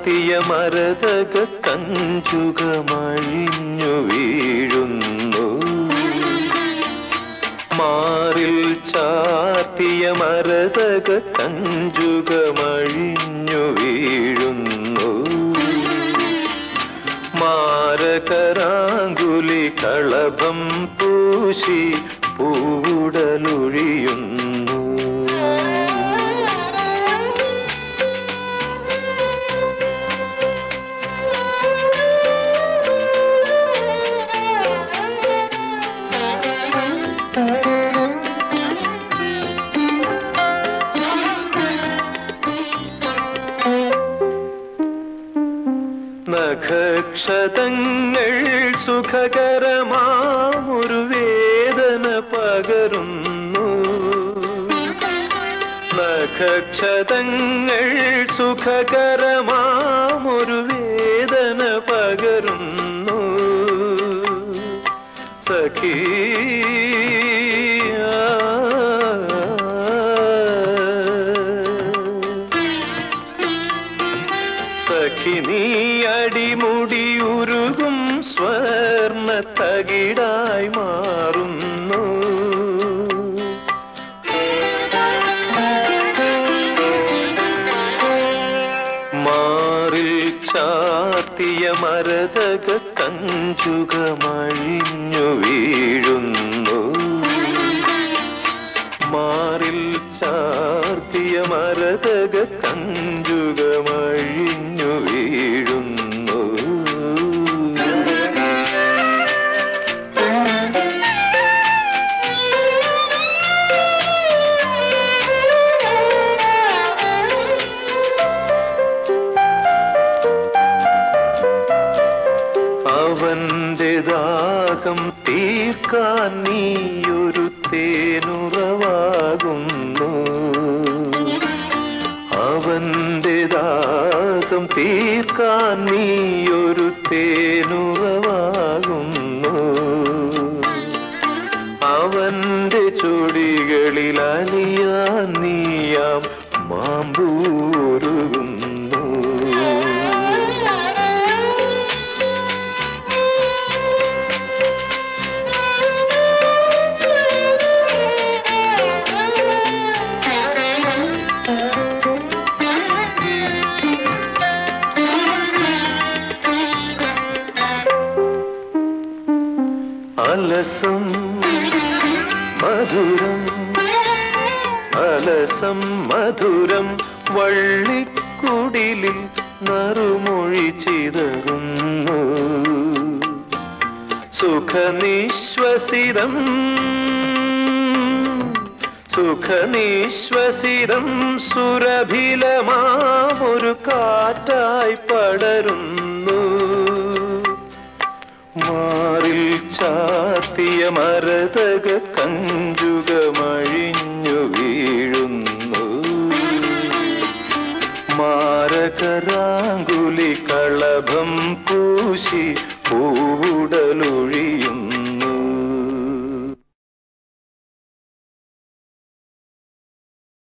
ചാർത്തിയ മരതക കഞ്ചുകമഴിഞ്ഞു വീഴുന്നു മാറിൽ ചാർത്തിയ മരതക കഞ്ചുകമഴിഞ്ഞു വീഴുന്നു മാരകരാങ്കുലി കളഭം പൂശി പൂടലൊഴിയുന്നു നഖക്ഷതങ്ങൾ സുഖകരമാമൊരു വേദന പകരുന്നു നഖക്ഷതങ്ങൾ സുഖകരമാമൊരു വേദന പകരുന്നു സഖീ സഖിനി അടിമുടി ഉരുകും സ്വർണ തകിടായി മാറുന്നു മാറിൽ ചാത്തിയ മരതക കഞ്ചുകമഴിഞ്ഞു വീഴുന്നു മാറിൽ ചാർത്തിയ മരതക കഞ്ചുകമഴിഞ്ഞു വീഴുന്നു അവന്റെ ദാഹം തീർക്കാൻ നീയൊരു തേനുറവാകുന്നു അവന്റെ ദാഹം തീർക്കാൻ നീയൊരു തേനുറവാകുന്നു അവന്റെ ചുടികളിൽ അലിയാൻ നീയാം മാമ്പൂരുകുന്നു അലസം മധുരം അലസം മധുരം വള്ളിക്കുടിലിൽ നറുമൊഴി ചിതറുന്നു സുഖനിശ്വസിതം സുഖനിശ്വസിതം സുരഭിലമാമൊരു കാറ്റായി പടരുന്നു മാറിൽ ചാത്തിയ മരതക കഞ്ചുകമഴിഞ്ഞു വീഴുന്നു മാരകരാങ്കുലി കളഭം പൂശി പൂടലൊഴിയുന്നു